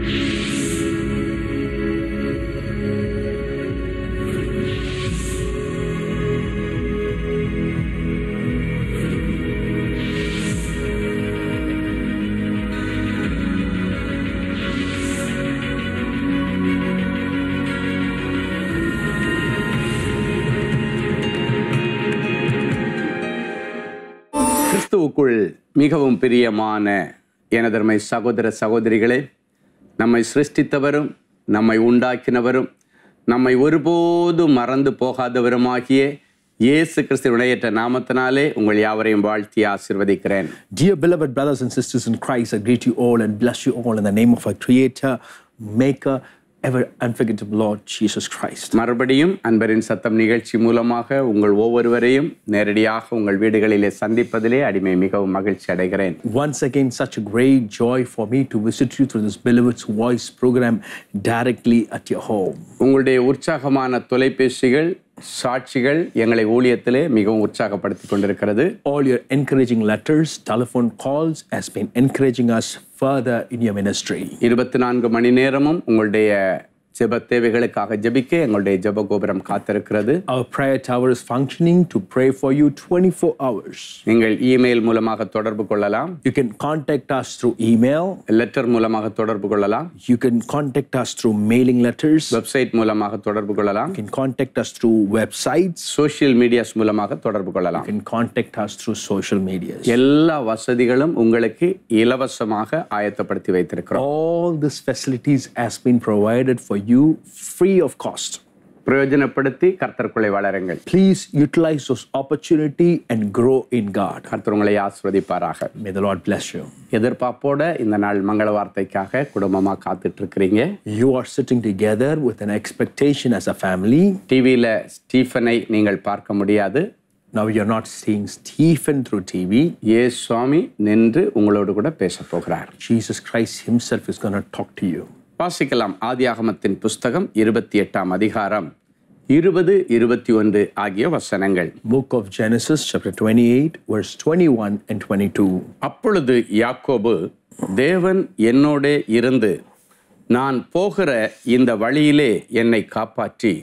கிறிஸ்துவுக்குள் மிகவும் பிரியமான எனதர்மை சகோதர சகோதரிகளே நம்மை சிருஷ்டித்தவரும் நம்மை உண்டாக்கினவரும் நம்மை ஒருபோதும் மறந்து போகாதவருமாகிய இயேசு கிறிஸ்துவனையற்ற நாமத்தினாலே உங்கள் யாவரையும் வாழ்த்தி ஆசிர்வதிக்கிறேன் Dear beloved brothers and sisters in Christ, I greet you all and bless you all in the name of our Creator, Maker, ever unforgettable Lord Jesus Christ. மறுபடியும் அன்பரின் சத்தம் நிகழ்ச்சி மூலமாக உங்கள் ஒவ்வொருவரையும் நேரடியாக உங்கள் வீடுகளிலே சந்திப்பதிலே அடிமை மிகவும் மகிழ்ச்சி அடைகிறேன் Once again, such a great joy for me to visit you through this Beloved's Voice program directly at your home. உங்களுடைய உற்சாகமான தொலைபேசிகள் சாட்சிகள் எங்களை ஊழியத்திலே மிகவும் உற்சாகப்படுத்தி கொண்டிருக்கிறது All your encouraging letters, telephone calls has been encouraging us further in your ministry. இருபத்தி நான்கு மணி நேரமும் உங்களுடைய ஜெப தேவைகளுக்காக ஜெபிக்க எங்களுடைய ஜெப கோபுரம் காத்திருக்கிறது Our prayer tower is functioning to pray for you 24 hours. நீங்கள் இமெயில் மூலமாக தொடர்பு கொள்ளலாம் You can contact us through email. Letter மூலமாக தொடர்பு கொள்ளலாம் You can contact us through mailing letters. Website மூலமாக தொடர்பு கொள்ளலாம் You can contact us through websites. Social medias மூலமாக தொடர்பு கொள்ளலாம் You can contact us through social media. எல்லா வசதிகளும் உங்களுக்கு இலவசமாக ஆயத்தப்படுத்தி வைத்திருக்கிறோம் All these facilities has been provided for you free of cost. பிரயோஜனப்படுத்தி கர்த்தர்க்குள்ளே வளருங்கள் Please utilize this opportunity and grow in God. கர்த்தர் உங்களை ஆசிர்வதிப்பாராக May the Lord bless you. எதிர்பார்ப்போட இந்த நாள் மங்கள வார்த்தைக்காக குடும்பமாக காத்துட்டு இருக்கிறீங்க You are sitting together with an expectation as a family. டிவியில் ஸ்டீஃபனை நீங்கள் பார்க்க முடியாது Now you're not seeing Stephen through TV. ஏ சுவாமி நின்று உங்களோடு கூட பேச போகிறார் Jesus Christ Himself is going to talk to you. வாசிக்கலாம் ஆதியாகமத்தின் புஸ்தகம் இருபத்தி எட்டாம் அதிகாரம் இருபது இருபத்தி ஒன்று ஆகிய வசனங்கள் Book of Genesis, chapter 28, verse 21 and 22. அப்பொழுது யாக்கோபு தேவன் என்னோடே இருந்து நான் போகிற இந்த வழியிலே என்னை காப்பாற்றி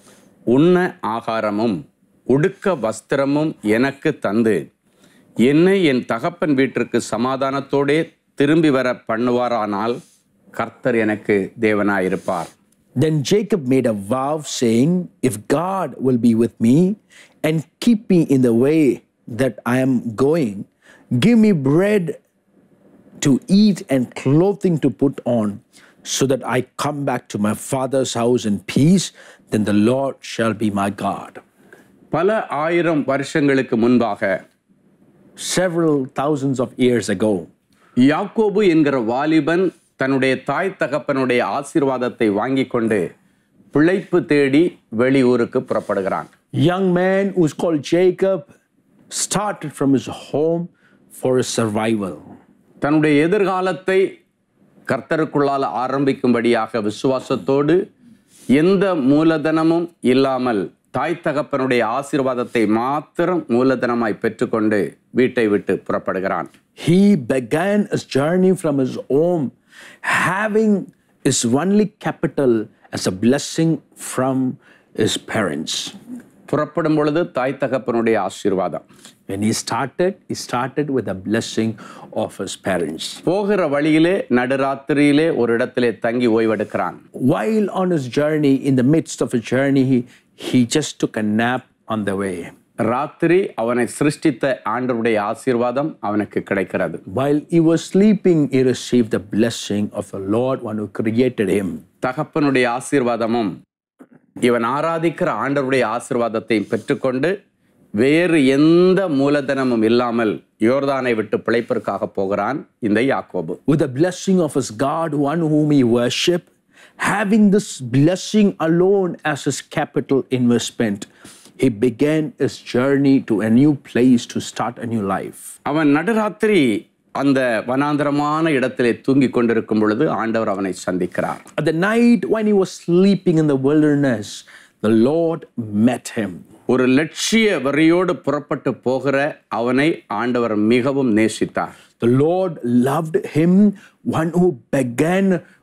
உண்ண ஆகாரமும் உடுக்க வஸ்திரமும் எனக்கு தந்து என்னை என் தகப்பன் வீட்டிற்கு சமாதானத்தோடே திரும்பி வர பண்ணுவாரானால் கர்த்தர் எனக்கு தேவனாயிருப்பார் Then Jacob made a vow, saying, If God will be with me and keep me in the way that I am going, give me bread to eat and clothing to put on, so that I come back to my father's house in peace, then the Lord shall be my God. பல ஆயிரம் வருஷங்களுக்கு முன்பாக Several thousands of years ago, யாக்கோபு என்கிற வாலிபன் தன்னுடைய தாய் தகப்பனுடைய ஆசீர்வாதத்தை வாங்கி கொண்டு பிழைப்பு தேடி வெளியூருக்கு புறப்படுகிறான் young man who's called Jacob started from his home for his survival. தன்னுடைய எதிர்காலத்தை கர்த்தருக்குள்ளால் ஆரம்பிக்கும்படியாக விசுவாசத்தோடு எந்த மூலதனமும் இல்லாமல் தாய் தகப்பனுடைய ஆசீர்வாதத்தை மாத்திரம் மூலதனமாய் பெற்றுக்கொண்டு வீட்டை விட்டு புறப்படுகிறான் He began his journey from his home, having his only capital as a blessing from his parents. புறப்படும் பொழுது தாய் தகப்பனுடைய ஆசீர்வாதம் When he started, he started with a blessing of his parents. போகிற வழியிலே நடுராத்திரியிலே ஒரு இடத்திலே தங்கி ஓய்வெடுக்கிறான் While on his journey, in the midst of his journey, he, he just took a nap on the way. ராத்திரி அவனை சிருஷ்டித்த ஆண்டவருடைய ஆசீர்வாதம் அவனுக்கு கிடைக்கிறது While he was sleeping, he received the blessing of the Lord, one who created him. தகப்பனுடைய ஆசீர்வாதமும் இவன் ஆராதிக்கிற ஆண்டவருடைய ஆசீர்வாதத்தையும் பெற்றுக்கொண்டு வேறு எந்த மூலதனமும் இல்லாமல் யோர்தானை விட்டு பிழைப்பிற்காக போகிறான் இந்த யாக்கோபு with the blessing of his God, one whom he worshiped, having this blessing alone as his capital investment, he began his journey to a new place to start a new life. அவன் நடுராத்திரி அந்த வனாந்தரமான இடத்திலே தூங்கிக் கொண்டிருக்கும் பொழுது ஆண்டவர் அவனை சந்திக்கிறார் At the night when he was sleeping in the wilderness, the Lord met him. ஒரு லட்சிய வரியோடு புறப்பட்டு போகிற அவனை ஆண்டவர் மிகவும் நேசித்தார் The Lord loved him, one who began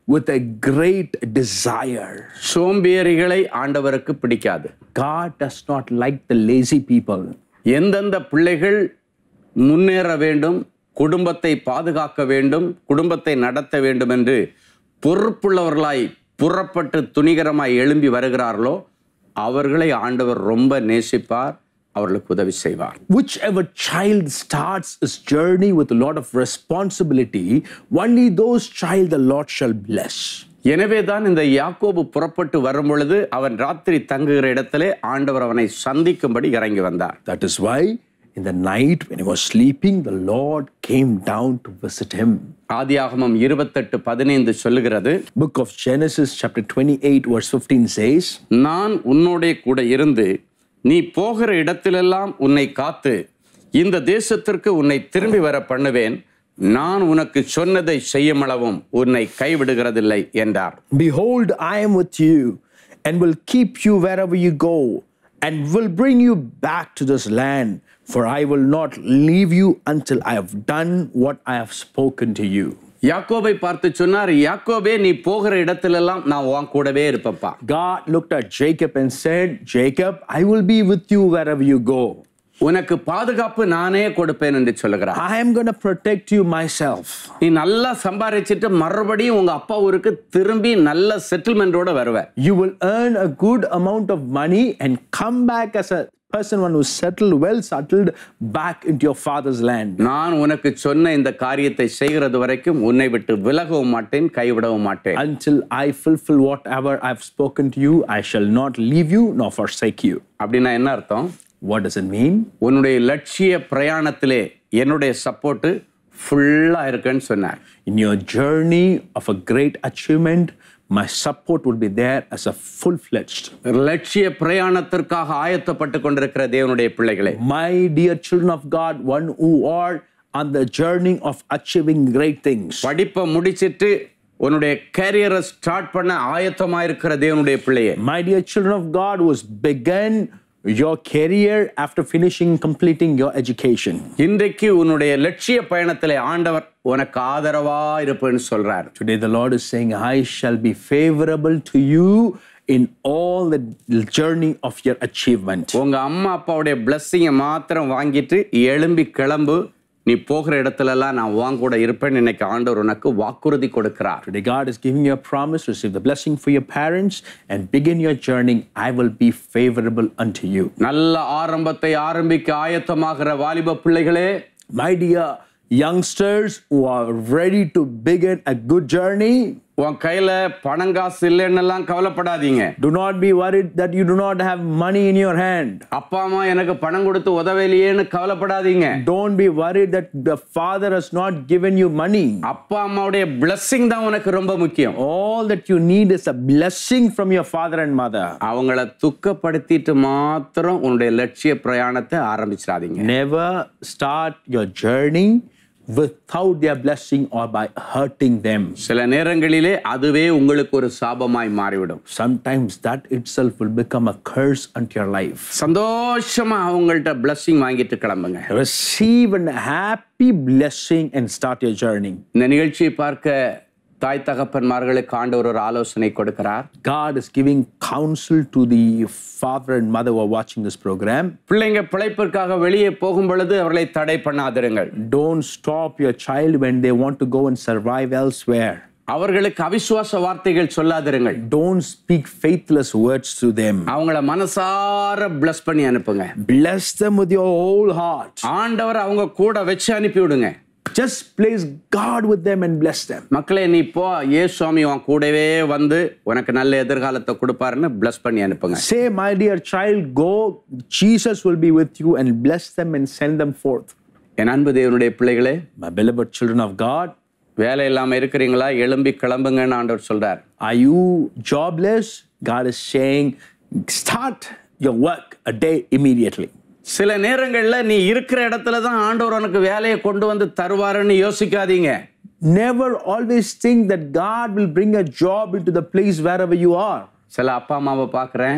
with a great desire. சோம்பேறிகளை ஆண்டவருக்கு பிடிக்காது God does not like the lazy people. எந்தெந்த பிள்ளைகள் முன்னேற வேண்டும் குடும்பத்தை பாதுகாக்க வேண்டும் குடும்பத்தை நடத்த வேண்டும் என்று பொறுப்புள்ளவர்களாய் புறப்பட்டு துணிகரமாய் எழும்பி வருகிறார்களோ அவர்களை ஆண்டவர் ரொம்ப நேசிப்பார் அவர்களுக்கு உதவி செய்வார் Whichever child starts his journey with a lot of responsibility, only those child the Lord shall bless. எனவே தான் இந்த யாக்கோபு புறப்பட்டு வரும் பொழுது அவன் ராத்திரி தங்குகிற இடத்திலே ஆண்டவர் அவனை சந்திக்கும்படி இறங்கி வந்தார் That is why in the night when he was sleeping, the Lord came down to visit him. ஆதியாகமம் இருபத்தெட்டு பதினைந்து சொல்லுகிறது Book of Genesis, chapter 28, verse 15 says, நான் உன்னோடே கூட இருந்து நீ போகிற இடத்திலெல்லாம் உன்னை காத்து இந்த தேசத்திற்கு உன்னை திரும்பி வர பண்ணுவேன் நான் உனக்கு சொன்னதை செய்யுமளவும் உன்னை கைவிடுகிறதில்லை என்றார் Behold, I am with you and will keep you wherever you go and will bring you back to this land, for I will not leave you until I have done what I have spoken to you. யாக்கோபை பார்த்து சொன்னார் யாக்கோபே நீ போகிற இடத்திலெல்லாம் நான் உன் கூடவே இருப்பப்பா God looked at Jacob and said, Jacob, I will be with you wherever you go. உனக்கு பாதுகாப்பு நானே கொடுப்பேன் என்று சொல்லுகிறார் I am going to protect you myself. நீ நல்லா சம்பாதிச்சிட்டு மறுபடியும் உங்க அப்பா ஊருக்கு திரும்பி நல்ல செட்டில்மெண்டோட வருவ You will earn a good amount of money and come back as a person one who's settled, well settled, back into your father's land. நான் உனக்கு சொன்ன இந்த காரியத்தை செய்கிறது வரைக்கும் உன்னை விட்டு விலகவும் மாட்டேன் கைவிடவும் மாட்டேன் Until I fulfill whatever I've spoken to you, I shall not leave you nor forsake you. அப்படின்னா என்ன அர்த்தம் What does it mean? உன்னுடைய லட்சிய பிரயாணத்திலே என்னுடைய சப்போர்ட்டு ஃபுல்லா இருக்குன்னு சொன்னார் In your journey of a great achievement, my support will be there as a full fledged. லட்சிய பிரயாணத்திற்காக ஆயத்தப்பட்டு கொண்டிருக்கிற தேவனுடைய பிள்ளைகளே My dear children of God, one who are on the journey of achieving great things. படிப்பை முடிச்சிட்டு உன்னுடைய கேரியரை start பண்ண ஆயத்தமா இருக்கிற தேவனுடைய பிள்ளையே My dear children of God, who has begun your career after finishing completing your education. இன்றைக்கு உன்னுடைய லட்சிய பயணத்திலே ஆண்டவர் உனக்கு ஆதரவா இருப்பேன்னு சொல்றார் Today, the Lord is saying, I shall be favorable to you in all the journey of your achievement. உங்க அம்மா அப்பாவுடைய பிளஸ்ஸிங்கை மாத்திரம் வாங்கிட்டு எழும்பி கிளம்பு நீ போகிற இடத்துல எல்லாம் நான் உன் கூட இருப்பேன்னு இன்னைக்கு ஆண்டவர் உனக்கு வாக்குறுதி கொடுக்கிறார் Today, God is giving you a promise, receive the blessing for your parents, and begin your journey. I will be favorable unto you. நல்ல ஆரம்பத்தை ஆரம்பிக்க ஆயத்தமாகிற வாலிப பிள்ளைகளே My dear youngsters who are ready to begin a good journey, உன் கையில பணங்காசு இல்லைன்னெல்லாம் கவலைப்படாதீங்க do not be worried that you do not have money in your hand. அப்பா அம்மா எனக்கு பணம் கொடுத்து உதவலையேன்னு கவலைப்படாதீங்க Don't be worried that the Father has not given you money. அப்பா அம்மாவுடைய blessing தான் உனக்கு ரொம்ப முக்கியம் All that you need is a blessing from your father and mother. அவங்கள துக்கப்படுத்திட்டு மாத்திரம் உன்னுடைய லட்சிய பிரயாணத்தை ஆரம்பிச்சிடாதீங்க Never start your journey without their blessing or by hurting them. சில நேரங்களிலே அதுவே உங்களுக்கு ஒரு சாபமாய் மாறிவிடும் Sometimes that itself will become a curse unto your life. சந்தோஷமா அவங்கள்ட்ட blessing வாங்கிட்டு கிளம்புங்க Receive a happy blessing and start your journey. இந்த நிகழ்ச்சியை பார்க்க தாய் தகப்பன்மார்களுக்கு ஆண்டவர் ஒரு ஆலோசனை கொடுக்கிறார் God is giving counsel to the father and mother who are watching this program. பிள்ளைங்க பிழைப்பிற்காக வெளியே போகும் பொழுது அவர்களை தடை பண்ணாதிருங்கள் Don't stop your child when they want to go and survive elsewhere. அவர்களுக்கு அவிசுவாச வார்த்தைகள் சொல்லாதிருங்கள் Don't speak faithless words to them. அவங்கள மனசார பிளஸ் பண்ணி அனுப்புங்க Bless them with your whole heart. ஆண்டவர் அவங்க கூட வச்சு அனுப்பி விடுங்க Just place God with them and bless them. மக்களே நீ போ ஏ சுவாமி உன் கூடவே வந்து உனக்கு நல்ல எதிர்காலத்தை கொடுப்பாருன்னு பிளஸ் பண்ணி அனுப்புங்க Say, my dear child, go. Jesus will be with you and bless them and send them forth. என் அன்பு தேவனுடைய பிள்ளைகளே My beloved children of God, வேலை இல்லாம இருக்கிறீங்களா எழும்பி கிளம்புங்கன்னு ஆண்டவர் சொல்றார் are you jobless? God is saying, start your work a day immediately. சில நேரங்கள்ல நீ இருக்கிற இடத்துல தான் ஆண்டவர் உனக்கு வேலையை கொண்டு வந்து தருவாருன்னு யோசிக்காதீங்க Never always think that God will bring a job into the place wherever you are. சில அப்பா அம்மாவை பார்க்குறேன்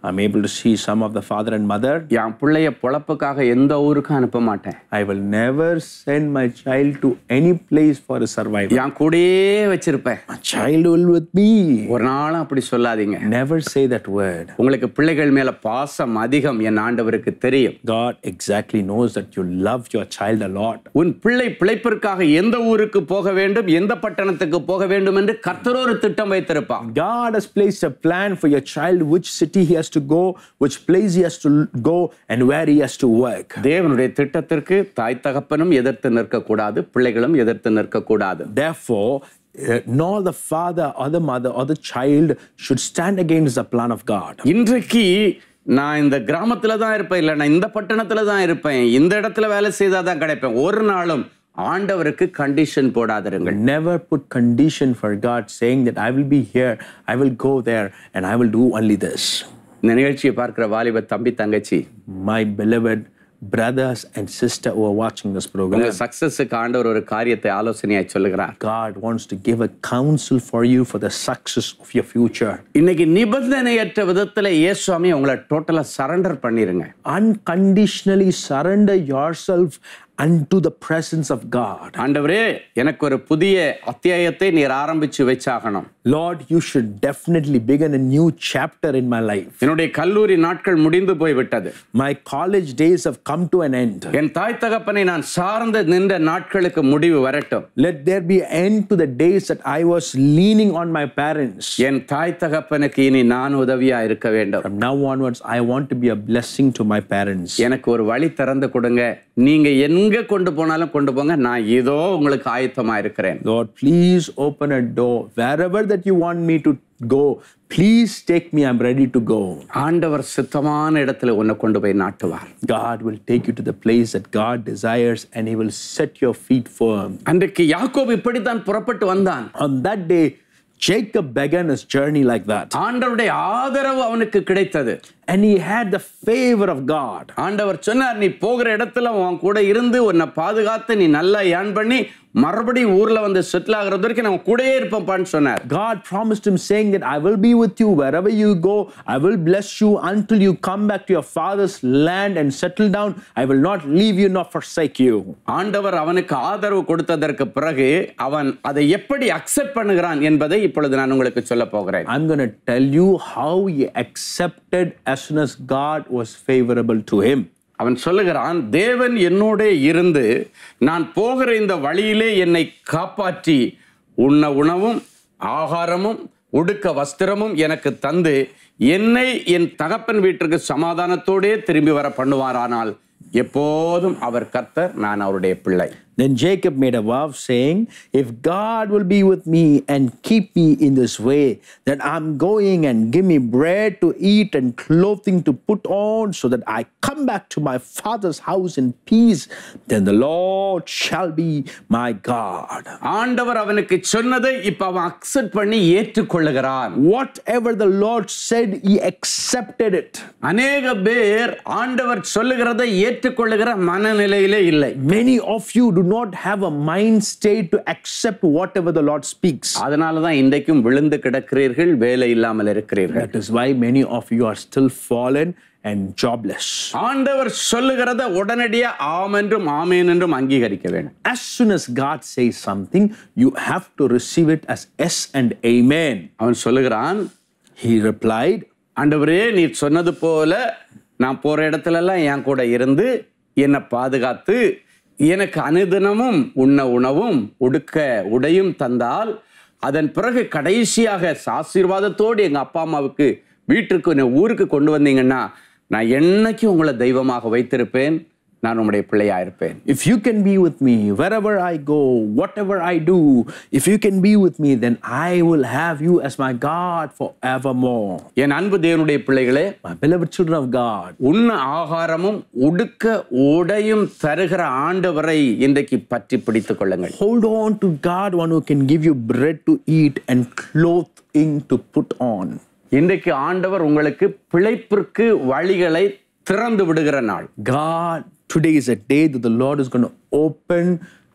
I'm able to see some of the father and mother. என் பிள்ளைய பொழப்புக்காக எந்த ஊருக்கும் அனுப்ப மாட்டேன் I will never send my child to any place for a survival. என் கூடயே வச்சிருப்பேன் My child will with me. ஒரு நாளும் அப்படி சொல்லாதீங்க Never say that word. உங்களுக்கு பிள்ளைகள் மேல பாசம் அதிகம் என் ஆண்டவருக்கு தெரியும் God exactly knows that you love your child a lot. உன் பிள்ளை பிழைப்பிற்காக எந்த ஊருக்கு போக வேண்டும் எந்த பட்டணத்துக்கு போக வேண்டும் என்று கர்த்தர் ஒரு திட்டம் வைத்திருப்பான் God has placed a plan for your child, which city he has to go, which place he has to go, and where he has to work. தேவனுடைய திட்டத்திற்கு தாய் தகப்பனும் எதிர்த்து நிற்கக்கூடாது பிள்ளைகளும் எதிர்த்து நிற்கக்கூடாது Therefore, uh, nor the father or the mother or the child should stand against the plan of God. இன்றைக்கு நான் இந்த கிராமத்துல தான் இருப்பேன் இல்லை நான் இந்த பட்டணத்துல தான் இருப்பேன் இந்த இடத்துல வேலை செய்தாதான் தான் கிடைப்பேன் ஒரு நாளும் ஆண்டவருக்கு கண்டிஷன் போடாதிருங்கள் Never put condition for God saying that I will be here, I will go there, and I will do only this. இந்த நிகழ்ச்சியை பார்க்கிற வாலிப தம்பி தங்கச்சி My beloved brothers and sister who are watching this program, உங்க சக்சஸுக்கு ஆண்டவர் ஒரு காரியத்தை ஆலோசனையாய் சொல்லுகிறார் God wants to give a counsel for you for the success of your future. இன்னைக்கு நிபந்தனையற்ற விதத்துல இயேசுவாமி உங்களை டோட்டலா சரண்டர் பண்ணிருங்க Unconditionally surrender yourself unto the presence of God. ஆண்டவரே எனக்கு ஒரு புதிய அத்தியாயத்தை நீர் ஆரம்பிச்சு வச்சாகணும் Lord, you should definitely begin a new chapter in my life. என்னுடைய கல்லூரி நாட்கள் முடிந்து போய் விட்டது My college days have come to an end. என் தாய் தகப்பனை நான் சார்ந்து நின்ற நாட்களுக்கு முடிவு வரட்டும் Let there be an end to the days that I was leaning on my parents. என் தாய் தகப்பனுக்கு இனி நான் உதவியா இருக்க வேண்டும் From now onwards, I want to be a blessing to my parents. எனக்கு ஒரு வழி திறந்து கொடுங்க நீங்க எங்க கொண்டு போனாலும் கொண்டு போங்க நான் இதோ உங்களுக்கு ஆயத்தமா இருக்கிறேன் Lord, please open a door. Wherever that you want me to go, please take me. I'm ready to go. ஆண்டவர் சித்தமான இடத்துல உன்னை கொண்டு போய் நாட்டுவார் God will take you to the place that God desires and He will set your feet firm. அன்றைக்கு யாக்கோபு இப்படித்தான் புறப்பட்டு வந்தான் On that day, Jacob began his journey like that. ஆண்டவருடைய ஆதரவு அவனுக்கு கிடைத்தது And he had the favor of God. ஆண்டவர் சொன்னார் நீ போகிற இடத்துல உன் கூட இருந்து உன்னை பாதுகாத்து நீ நல்லா ஏன் பண்ணி மறுபடியும் ஊர்ல வந்து செட்டில் ஆகுறது வரைக்கும் நான் கூடயே இருப்பேன்ப்பான்னு சொன்னார் God promised him, saying that I will be with you wherever you go. I will bless you until you come back to your father's land and settle down. I will not leave you nor forsake you. ஆண்டவர் அவனுக்கு ஆதரவு கொடுத்ததற்கு பிறகு அவன் அதை எப்படி accept பண்ணுகிறான் என்பதை இப்பொழுது நான் உங்களுக்கு சொல்ல போகிறேன் I'm going to tell you how he accepted as soon as God was favorable to him. அவன் சொல்லுகிறான் தேவன் என்னோட இருந்து நான் போகிற இந்த வழியிலே என்னை காப்பாற்றி உண்ண உணவும் ஆகாரமும் உடுக்க வஸ்திரமும் எனக்கு தந்து என்னை என் தகப்பன் வீட்டிற்கு சமாதானத்தோடே திரும்பி வர பண்ணுவாரானால் எப்போதும் அவர் கர்த்தர் நான் அவருடைய பிள்ளை Then Jacob made a vow, saying, If God will be with me and keep me in this way, that I'm going and give me bread to eat and clothing to put on, so that I come back to my father's house in peace, then the Lord shall be my God. ஆண்டவர் அவனுக்கு சொன்னதை இப்ப அவன் accept பண்ணி ஏற்றுக்கொள்ளுகிறான் Whatever the Lord said, he accepted it. அநேக பேர் ஆண்டவர் சொல்லுகிறதை ஏற்றுக்கொள்ளுகிற மனநிலையிலே இல்லை Many of you do not have a mind state to accept whatever the Lord speaks. அதனால தான் இன்றைக்கும் விழுந்து கிடக்கிறீர்கள் வேலை இல்லாமல் இருக்கிறீர்கள் That is why many of you are still fallen and jobless. ஆண்டவர் சொல்லுகிறத உடனடியா ஆம் என்றும் ஆமேன் என்றும் அங்கீகரிக்க வேண்டும் As soon as God says something, you have to receive it as yes and amen. அவன் சொல்லுகிறான் He replied, ஆண்டவரே நீர் சொன்னது போல நான் போற இடத்துல எல்லாம் என் கூட இருந்து என்னை பாதுகாத்து எனக்கு அனுதினமும் உண்ண உணவும் உடுக்க உடையும் தந்தால் அதன் பிறகு கடைசியாக ஆசீர்வாதத்தோடு எங்க அப்பா அம்மாவுக்கு வீட்டுக்கு என்னை ஊருக்கு கொண்டு வந்தீங்கன்னா நான் என்னைக்கும் உங்களை தெய்வமாக வைத்திருப்பேன் நான் உங்களுடைய பிள்ளையா இருப்பேன் If you can be with me wherever I go, whatever I do, if you can be with me, then I will have you as my God forevermore. என் அன்பு தேவனுடைய பிள்ளைகளே My beloved children of God, உண்ண ஆகாரமும் உடுக்க உடையும் தருகிற ஆண்டவரை இன்றைக்கு பற்றி பிடித்துக் கொள்ளுங்கள் hold on to God, one who can give you bread to eat and clothing to put on. இன்றைக்கு ஆண்டவர் உங்களுக்கு பிழைப்பிற்கு வழிகளை திறந்து விடுகிற நாள் God, today is a day that the Lord is going to open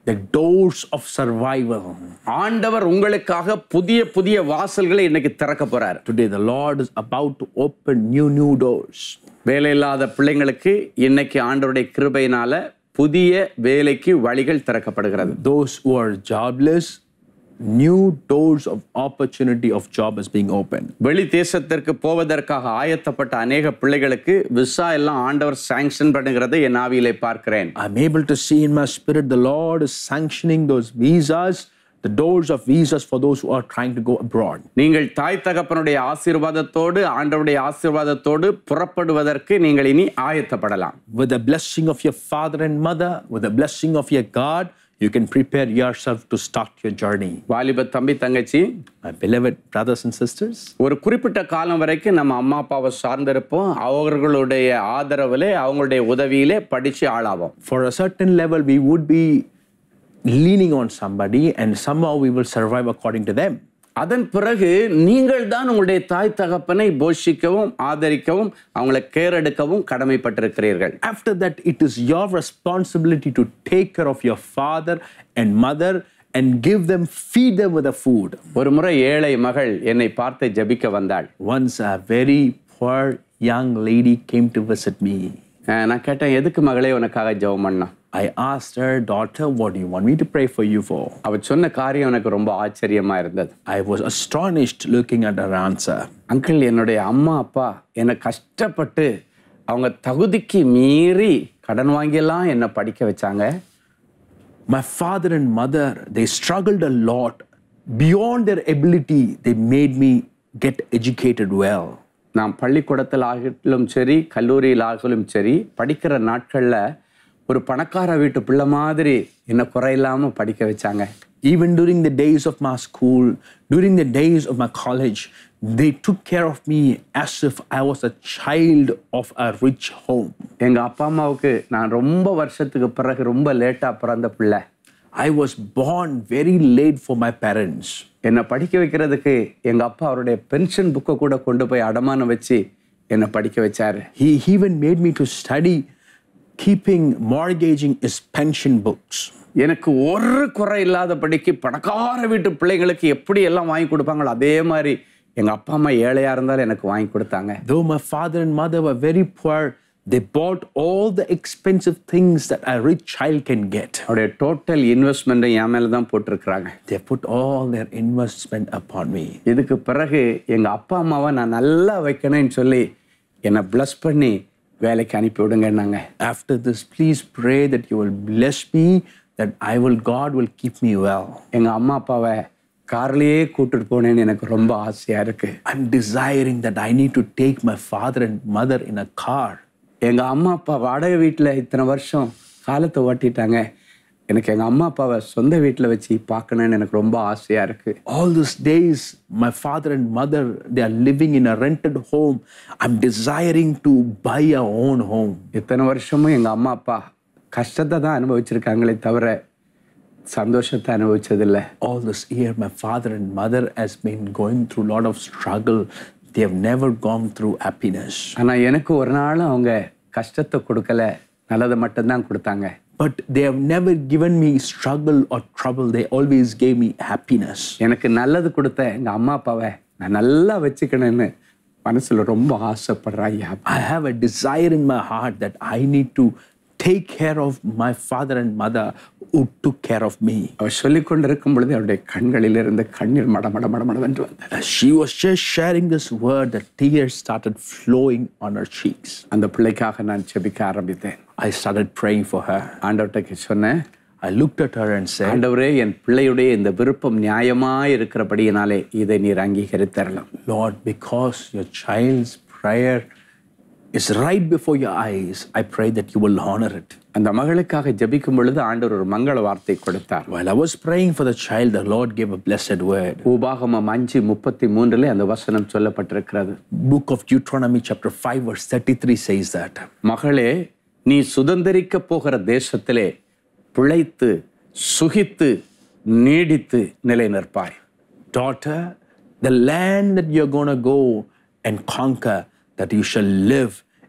the doors of survival. ஆண்டவர் உங்களுக்காக புதிய புதிய வாசல்களை இன்னைக்கு திறக்க போறார் Today, the Lord is about to open new, new doors. வேலை இல்லாத பிள்ளைங்களுக்கு இன்னைக்கு ஆண்டவருடைய கிருபையினால புதிய வேலைக்கு வழிகள் திறக்கப்படுகிறது Those who are jobless, new doors of opportunity of job is being opened. வெளி தேசத்திற்கு போவதற்காக ஆயத்தப்பட்ட அநேக பிள்ளைகளுக்கு விசா எல்லாம் ஆண்டவர் சாங்ஷன் பண்ணுகிறதை என் ஆவியிலே பார்க்கிறேன் I'm able to see in my spirit the Lord is sanctioning those visas, the doors of visas for those who are trying to go abroad. நீங்கள் தாய் தகப்பனுடைய ஆசீர்வாதத்தோடு ஆண்டவருடைய ஆசீர்வாதத்தோடு புறப்படுவதற்கு நீங்கள் இனி ஆயத்தப்படலாம் With the blessing of your father and mother, with the blessing of your God, you can prepare yourself to start your journey. வாலிப தம்பி தங்கச்சி My beloved brothers and sisters, ஒரு குறிப்பிட்ட காலம் வரைக்கும் நம்ம அம்மா அப்பாவை சார்ந்திருப்போம் அவர்களுடைய ஆதரவிலே அவங்களுடைய உதவியிலே படிச்சு ஆளாவோம் for a certain level, we would be leaning on somebody and somehow we will survive according to them. அதன் பிறகு நீங்கள் தான் உங்களுடைய தாய் தகப்பனை போஷிக்கவும் ஆதரிக்கவும் அவங்களை கேர் எடுக்கவும் கடமைப்பட்டிருக்கிறீர்கள் After that, it is your responsibility to take care of your father and mother and give them, feed them with the food. ஒரு முறை ஏழை மகள் என்னை பார்த்து ஜெபிக்க வந்தாள் Once a very poor young lady came to visit me. அஹ் நான் கேட்டேன் எதுக்கு மகளே உனக்காக ஜெபம் பண்ணா I asked her, Daughter, what do you want me to pray for you for? அவ சொன்ன காரியம் எனக்கு ரொம்ப ஆச்சரியமா இருந்தது I was astonished looking at her answer. Uncle என்னுடைய அம்மா அப்பா என்னை கஷ்டப்பட்டு அவங்க தகுதிக்கு மீறி கடன் வாங்கியெல்லாம் என்னை படிக்க வச்சாங்க My father and mother, they struggled a lot. Beyond their ability, they made me get educated well. நான் பள்ளிக்கூடத்தில் ஆகலும் சரி கல்லூரியில் ஆகலும் சரி படிக்கிற நாட்களில் ஒரு பணக்கார வீட்டு பிள்ளை மாதிரி என்னை குறையில்லாமல் படிக்க வச்சாங்க Even during the days of my school, during the days of my college, they took care of me as if I was a child of a rich home. எங்கள் அப்பா அம்மாவுக்கு நான் ரொம்ப வருஷத்துக்கு பிறகு ரொம்ப லேட்டாக பிறந்த பிள்ளை I was born very late for my parents. என்னை படிக்க வைக்கிறதுக்கு எங்கள் அப்பா அவருடைய பென்ஷன் புக்கை கூட கொண்டு போய் அடமானம் வச்சு என்னை படிக்க வச்சாரு He even made me to study keeping mortgaging his pension books. எனக்கு ஒரு குறை இல்லாதபடிக்கு பணக்கார வீட்டு பிள்ளைங்களுக்கு எப்படி எல்லாம் வாங்கி கொடுப்பாங்களோ அதே மாதிரி எங்கள் அப்பா அம்மா ஏழையாக இருந்தாலும் எனக்கு வாங்கி கொடுத்தாங்க Though my father and mother were very poor, they bought all the expensive things that a rich child can get. அவருடைய டோட்டல் இன்வெஸ்ட்மெண்ட்டை என் மேலே தான் போட்டிருக்கிறாங்க They put all their investment upon me. இதுக்கு பிறகு எங்கள் அப்பா அம்மாவை நான் நல்லா வைக்கணும்னு சொல்லி என்னை ப்ளஸ் பண்ணி வேலைக்கு அனுப்பி விடுங்கன்னாங்க After this, please pray that you will bless me, that I will, God will keep me well. எங்கள் அம்மா அப்பாவை கார்லேயே கூட்டிட்டு போனேன்னு எனக்கு ரொம்ப ஆசையாக இருக்குது I'm desiring that I need to take my father and mother in a car. எங்கள் அம்மா அப்பா வாடகை வீட்டில் இத்தனை வருஷம் காலத்தை ஓட்டிட்டாங்க எனக்கு எங்கள் அம்மா அப்பாவை சொந்த வீட்டில் வச்சு பார்க்கணுன்னு எனக்கு ரொம்ப ஆசையாக இருக்குது All these days, my father and mother, they are living in a rented home. I'm desiring to buy a own home. இத்தனை வருஷமும் எங்கள் அம்மா அப்பா கஷ்டத்தை தான் அனுபவிச்சிருக்காங்களே தவிர சந்தோஷத்தை அனுபவிச்சதில்லை All this year, my father and mother has been going through a lot of struggle. They have never gone through happiness. ஆனால் எனக்கு ஒரு நாளும் அவங்க கஷ்டத்தை கொடுக்கல நல்லதை மட்டும்தான் கொடுத்தாங்க But they have never given me struggle or trouble. They always gave me happiness. எனக்கு நல்லது கொடுத்த எங்கள் அம்மா அப்பாவை நான் நல்லா வச்சுக்கணும்னு மனசுல ரொம்ப ஆசைப்படுறேன் ஐயா I have a desire in my heart that I need to take care of my father and mother who took care of me. அவர் சொல்லிக் கொண்டிருக்கும் பொழுது அவருடைய கண்களிலிருந்து கண்ணீர் மட மட மட மடவென்று வந்தது As she was just sharing this word, the tears started flowing on her cheeks. அந்த பிள்ளைக்காக நான் செபிக்க ஆரம்பித்தேன் I started praying for her. ஆண்டவர்கிட்ட சொன்னேன் I looked at her and said, ஆண்டவரே என் பிள்ளையுடைய இந்த விருப்பம் நியாயமாய் இருக்கிறபடியினாலே இதை நீர் அங்கீகரித்தரலாம் Lord, because your child's prayer is right before your eyes, I pray that you will honor it. அந்த மகளுக்காக ஜெபிக்கும் பொழுது ஆண்டவர் ஒரு மங்கள வார்த்தை கொடுத்தார் While I was praying for the child, the Lord gave a blessed word. உபாகமம் அஞ்சு முப்பத்தி மூன்றுல அந்த வசனம் சொல்லப்பட்டிருக்கிறது Book of Deuteronomy, chapter 5, verse 33 says that. மகளே நீ சுதந்திரிக்க போகிற தேசத்திலே பிழைத்து சுகித்து நீடித்து நிலை நிற்பாய் Daughter, the land that you're going to go and conquer, that you shall live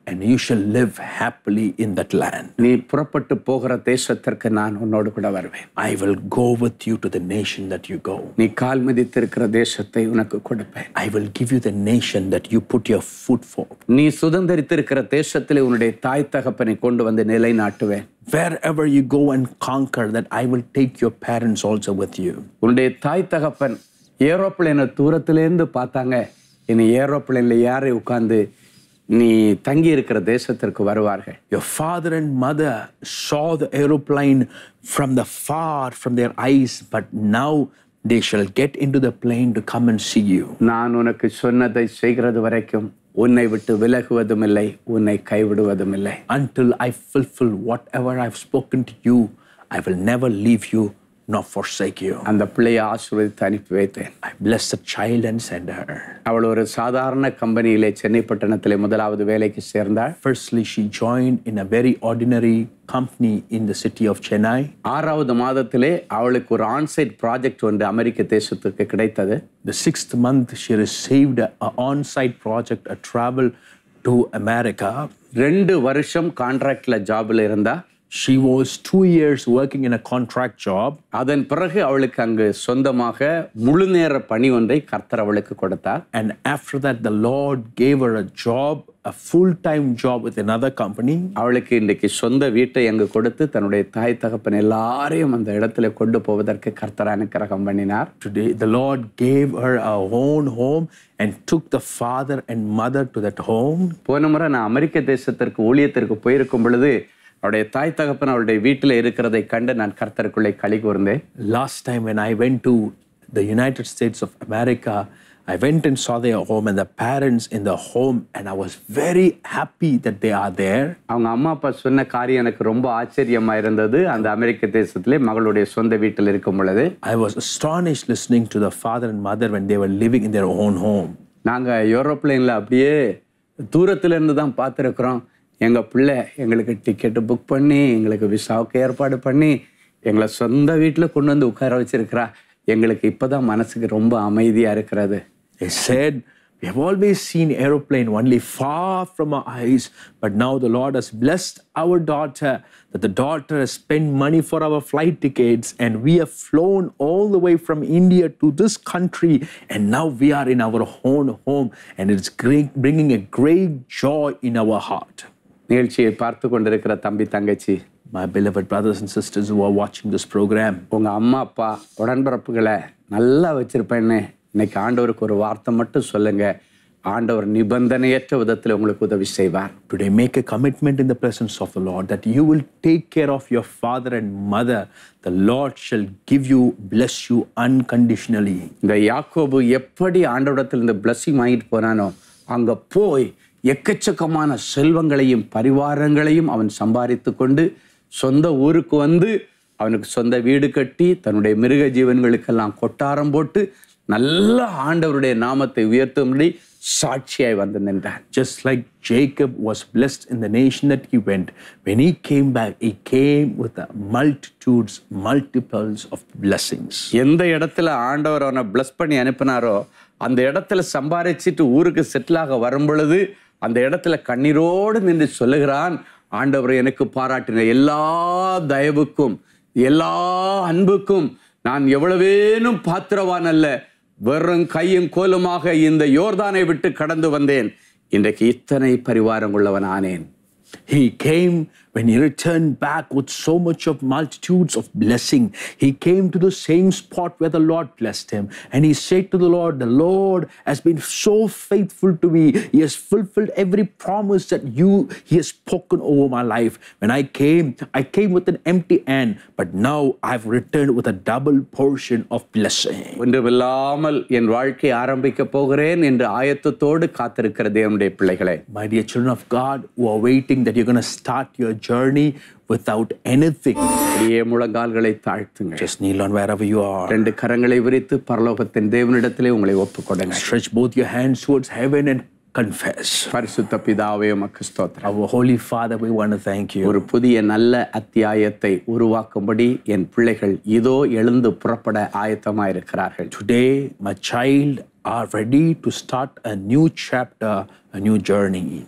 and you shall live happily in that land. நீ புறப்பட்டு போகிற தேசத்திற்கு நான் உன்னோடு கூட வருவேன் I will go with you to the nation that you go. நீ கால் மிதித்திருக்கிற தேசத்தை உனக்கு கொடுப்பேன் I will give you the nation that you put your foot for. நீ சுதந்திரித்திருக்கிற தேசத்திலே உன்னுடைய தாய் தகப்பனை கொண்டு வந்து நிலைநாட்டுவேன் Wherever you go and conquer, that I will take your parents also with you. உன்னுடைய தாய் தகப்பன் ஏரோப்ளேனை தூரத்திலேருந்து பார்த்தாங்க இனி ஏரோப்ளேன்ல யாரை உட்கார்ந்து நீ தங்கி இருக்கிற தேசத்திற்கு வருவார்கள் Your father and mother saw the aeroplane from the far from their eyes, but now they shall get into the plane to come and see you. நான் உனக்கு சொன்னதை செய்கிறது வரைக்கும் உன்னை விட்டு விலகுவதும் இல்லை உன்னை கைவிடுவதும் இல்லை Until I fulfill whatever I've spoken to you, I will never leave you nor forsake you. அந்த பிள்ளையை ஆசீர்வதித்து அனுப்பி வைத்தேன் I bless the child and send her. அவள் ஒரு சாதாரண கம்பெனியிலே சென்னை பட்டணத்திலே முதலாவது வேலைக்கு சேர்ந்தாள் Firstly, she joined in a very ordinary company in the city of Chennai. ஆறாவது மாதத்திலே அவளுக்கு ஒரு ஆன்சைட் ப்ராஜெக்ட் ஒன்று அமெரிக்க தேசத்துக்கு கிடைத்தது The sixth month, she received an on site project, a travel to America. ரெண்டு வருஷம் கான்ட்ராக்ட்ல ஜாப்ல இருந்தா She was two years working in a contract job. அதன் பிறகு அவளுக்கு அங்கு சொந்தமாக முழு நேர பணி ஒன்றை கர்த்தர் அவளுக்கு கொடுத்தார் And after that, the Lord gave her a job, a full time job with another company. அவளுக்கு இன்றைக்கு சொந்த வீட்டை அங்கு கொடுத்து தன்னுடைய தாய் தகப்பன் எல்லாரையும் அந்த இடத்துல கொண்டு போவதற்கு கர்த்தர் அனுக்கிரகம் பண்ணினார் Today, the Lord gave her a own home and took the father and mother to that home. போன முறை நான் அமெரிக்க தேசத்திற்கு ஊழியத்திற்கு போயிருக்கும் பொழுது அவருடைய தாய் தகப்பன் அவருடைய வீட்டில் இருக்கிறதை கண்டு நான் கர்த்தருக்குள்ளே களி கூர்ந்தேன் Last time, when I went to the United States of America, I went and saw their home and the parents in the home, and I was very happy that they are there. அவங்க அம்மா அப்பா சொன்ன காரியம் எனக்கு ரொம்ப ஆச்சரியமா இருந்தது அந்த அமெரிக்க தேசத்திலே மகளுடைய சொந்த வீட்டில் இருக்கும் பொழுது I was astonished listening to the father and mother when they were living in their own home. நாங்க ஏரோப்ளேன்ல அப்படியே தூரத்துல இருந்து தான் பார்த்துருக்குறோம் எங்க பிள்ளை எங்களுக்கு டிக்கெட்டு புக் பண்ணி எங்களுக்கு விசாவுக்கு ஏற்பாடு பண்ணி எங்களை சொந்த வீட்டில் கொண்டு வந்து உட்கார வச்சிருக்கிறா எங்களுக்கு இப்பதான் மனசுக்கு ரொம்ப அமைதியா இருக்கிறது They said, We have always seen aeroplane only far from our eyes, but now the Lord has blessed our daughter, that the daughter has spent money for our flight tickets, and we have flown all the way from India to this country, and now we are in our own home, and it's great, bringing a great joy in our heart. நிகழ்ச்சியை பார்த்து கொண்டிருக்கிற தம்பி தங்கச்சி My beloved brothers and sisters who are watching this program, உங்க அம்மா அப்பா உடன்பிறப்புகளை நல்லா வச்சிருப்பேன்னு இன்னைக்கு ஆண்டவருக்கு ஒரு வார்த்தை மட்டும் சொல்லுங்க ஆண்டவர் நிபந்தனையற்ற விதத்தில் உங்களுக்கு உதவி செய்வார் today make a commitment in the presence of the Lord that you will take care of your father and mother. The Lord shall give you, bless you unconditionally. இந்த யாக்கோபு எப்படி ஆண்டவரிடத்தில் இந்த blessing வாங்கிட்டு போனானோ அங்க போய் எக்கச்சக்கமான செல்வங்களையும் பரிவாரங்களையும் அவன் சம்பாதித்து கொண்டு சொந்த ஊருக்கு வந்து அவனுக்கு சொந்த வீடு கட்டி தன்னுடைய மிருக ஜீவன்களுக்கெல்லாம் கொட்டாரம் போட்டு நல்ல ஆண்டவருடைய நாமத்தை உயர்த்தும்படி சாட்சியாய் வந்து நின்றான் Just like Jacob was blessed in the nation that he went, when he came back, he came with the multitudes, multiples of blessings. எந்த இடத்துல ஆண்டவர் அவனை bless பண்ணி அனுப்பினாரோ அந்த இடத்துல சம்பாரிச்சிட்டு ஊருக்கு செட்டில் ஆக வரும் பொழுது அந்த இடத்துல கண்ணீரோடு நின்று சொல்லுகிறான் ஆண்டவர் எனக்கு பாராட்டின எல்லா தயவுக்கும் எல்லா அன்புக்கும் நான் எவ்வளவேனும் பாத்திரவான் அல்ல வெறும் கையும் கோலுமாக இந்த யோர்தானை விட்டு கடந்து வந்தேன் இன்றைக்கு இத்தனை பரிவாரம் உள்ளவன் ஆனேன் He came when he returned back with so much of multitudes of blessing. He came to the same spot where the Lord blessed him. And he said to the Lord, The Lord has been so faithful to me. He has fulfilled every promise that you he has spoken over my life. When I came, I came with an empty hand, but now I've returned with a double portion of blessing. ஒன்றுமில்லாமல் என் வாழ்க்கை ஆரம்பிக்க போகிறேன் என்று ஆயத்தத்தோடு காத்திருக்கிற தேவனுடைய பிள்ளைகளே My dear children of God who are waiting that you're going to start your journey without anything, அப்படியே முழங்கால்களை தாழ்த்துங்க just kneel on wherever you are. ரெண்டு கரங்களை விரித்து பரலோகத்தின் தேவனிடத்திலே உங்களை ஒப்புக்கொடுங்க Stretch both your hands towards heaven and confess. பரிசுத்த பிதாவே உமக்கு ஸ்தோத்திரம் Our Holy Father, we want to thank you. ஒரு புதிய நல்ல அத்தியாயத்தை உருவாக்கும்படி என் பிள்ளைகள் இதோ எழுந்து புறப்பட ஆயத்தமாயிருக்கிறார்கள் Today, my child are ready to start a new chapter, a new journey.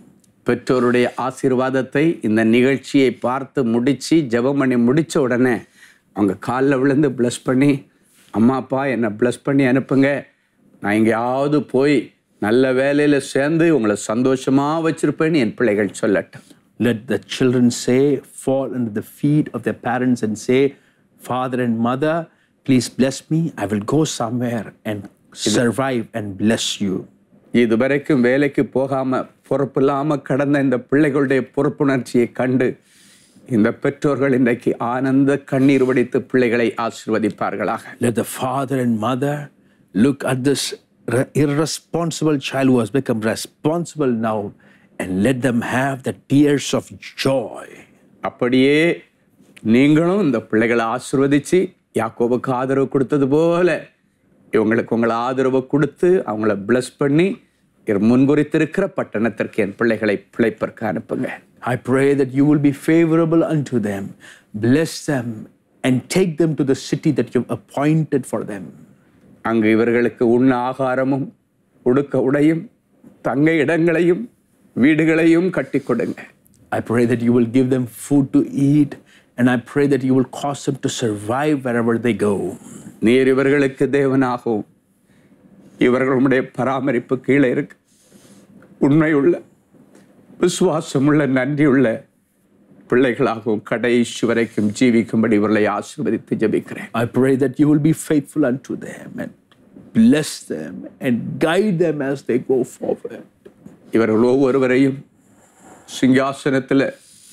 பெற்றோருடைய ஆசீர்வாதத்தை இந்த நிகழ்ச்சியை பார்த்து முடித்து ஜெபம் பண்ணி முடித்த உடனே அவங்க காலில் விழுந்து ப்ளஸ் பண்ணி அம்மா அப்பா என்னை ப்ளஸ் பண்ணி அனுப்புங்க நான் எங்கேயாவது போய் நல்ல வேலையில் சேர்ந்து உங்களை சந்தோஷமாக வச்சுருப்பேன்னு என் பிள்ளைகள் சொல்லட்டும் Let the children say, fall under the feet of their parents and say, Father and Mother, please bless me. I will go somewhere and survive and bless you. இதுவரைக்கும் வேலைக்கு போகாமல் பொறுப்பில்லாமல் கடந்த இந்த பிள்ளைகளுடைய பொறுப்புணர்ச்சியை கண்டு இந்த பெற்றோர்கள் இன்றைக்கு ஆனந்த கண்ணீர் வடித்து பிள்ளைகளை ஆசிர்வதிப்பார்களாக Let the father and mother look at this re- irresponsible child who has become responsible now and let them have the tears of joy. அப்படியே நீங்களும் இந்த பிள்ளைகளை ஆசிர்வதிச்சு யாக்கோபுக்கு ஆதரவு கொடுத்தது போல இவங்களுக்கு உங்களை ஆதரவு கொடுத்து அவங்கள bless பண்ணி இவர் முன்குறித்திருக்கிற பட்டணத்திற்கு என் பிள்ளைகளை பிழைப்பிற்கு அனுப்புங்க I pray that you will be favorable unto them, bless them, and take them to the city that you've appointed for them. அங்கு இவர்களுக்கு உண்ண ஆகாரமும் உடுக்க உடையும் தங்க இடங்களையும் வீடுகளையும் கட்டி கொடுங்க I pray that you will give them food to eat, and I pray that you will cause them to survive wherever they go. நீர் இவர்களுக்கு தேவனாகவும் இவர்களுடைய பராமரிப்பு கீழே இருக்கு உண்மையுள்ள விசுவாசமுள்ள நன்றியுள்ள பிள்ளைகளாகவும் கடைசி வரைக்கும் ஜீவிக்கும்படி இவர்களை ஆசீர்வதித்து ஜெபிக்கிறேன் I pray that you will be faithful unto them and bless them and guide them as they go forward. இவர்கள் ஒவ்வொருவரையும் சிங்காசனத்தில்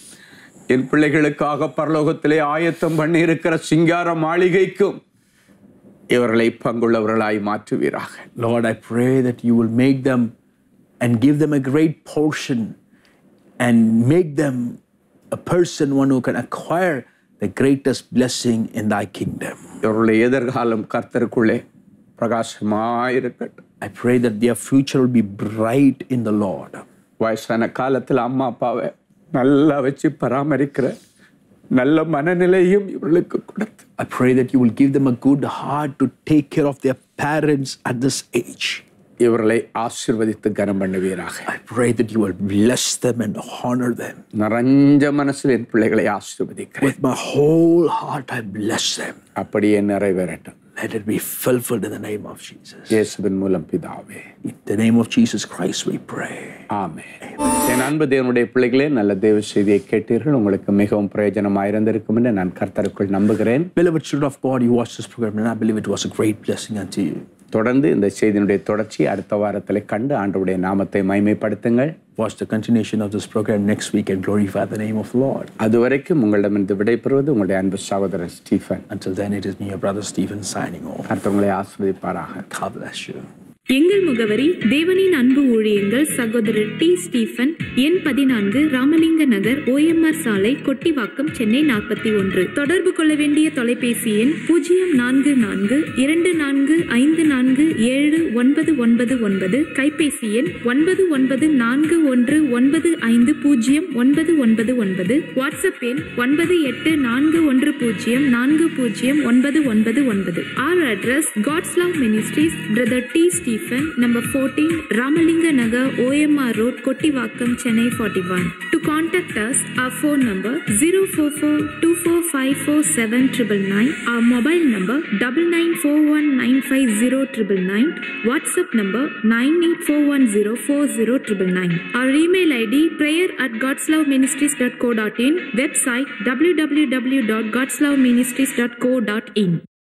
என் பிள்ளைகளுக்காக பரலோகத்திலே ஆயத்தம் பண்ணி இருக்கிற சிங்கார மாளிகைக்கும் இவர்களை பங்குள்ளவர்களாய் மாற்றுவீராக Lord, I pray that you will make them and give them a great portion and make them a person, one who can acquire the greatest blessing in thy kingdom. இவர்களுடைய எதிர்காலம் கர்த்தருக்குள்ளே பிரகாசமாயிருக்கட்டும் I pray that their future will be bright in the Lord. வயசான காலத்தில் அம்மா அப்பாவை நல்லா வச்சு பராமரிக்கிற நல்ல மனநிலையும் இவர்களுக்கு கொடுத்து I pray that you will give them a good heart to take care of their parents at this age. இவர்களை ஆசீர்வதித்து கனம் பண்ணுவீராக I pray that you will bless them and honor them. நிறைஞ்ச மனசில் என் பிள்ளைகளை ஆசீர்வதிக்கிறேன் With my whole heart, I bless them. அப்படியே நிறைவேறட்டும் Let it be fulfilled in the name of Jesus. இயேசுவின் மூலம் பிதாவே In the name of Jesus Christ, we pray. ஆமே என் அன்பு தேவனுடைய பிள்ளைகளே நல்ல தேவ செய்தியை கேட்டீர்கள் உங்களுக்கு மிகவும் பிரயோஜனமாக இருந்திருக்கும் என்று நான் கர்த்தருக்குள் நம்புகிறேன் Beloved children of God, you watched this program, and I believe it was a great blessing unto you. தொடர்ந்து இந்த செய்தியினுடைய தொடர்ச்சி அடுத்த வாரத்தில் கண்டு ஆண்டவருடைய நாமத்தை மைமைப்படுத்துங்கள் Watch the continuation of this program next week and glorify the name of the Lord. அதுவரைக்கும் உங்களிடமிருந்து விடைபெறுவது உங்களுடைய அன்பு சகோதரன் Stephen Until then, it is me, your brother Stephen, signing off. கர்த்தவங்களை ஆஸ்வதிப்பாராக God bless you. எங்கள் முகவரி தேவனின் அன்பு ஊழியங்கள் சகோதரர் டி ஸ்டீஃபன் எண் பதினான்கு ராமலிங்க நகர் ஓஎம்ஆர் சாலை கொட்டிவாக்கம் சென்னை நாற்பத்தி ஒன்று தொடர்பு கொள்ள வேண்டிய தொலைபேசி எண் பூஜ்ஜியம் நான்கு நான்கு இரண்டு நான்கு ஐந்து நான்கு ஏழு ஒன்பது ஒன்பது ஒன்பது கைபேசி எண் ஒன்பது ஒன்பது நான்கு ஒன்று ஒன்பது ஐந்து பூஜ்ஜியம் ஒன்பது ஒன்பது ஒன்பது வாட்ஸ்அப் எண் ஒன்பது எட்டு நான்கு ஒன்று பூஜ்ஜியம் நான்கு பூஜ்ஜியம் ஒன்பது ஒன்பது ஒன்பது or address God's Love Ministries brother T Stephen number fourteen Ramalinga Nagar OMR road Kottivakkam Chennai forty one to contact us our phone number zero four four two four five four seven triple nine our mobile number double nine four one nine five zero triple nine WhatsApp number nine eight four one zero four zero triple nine our email id prayer at godsloveministries.co.in website www.godsloveministries.co.in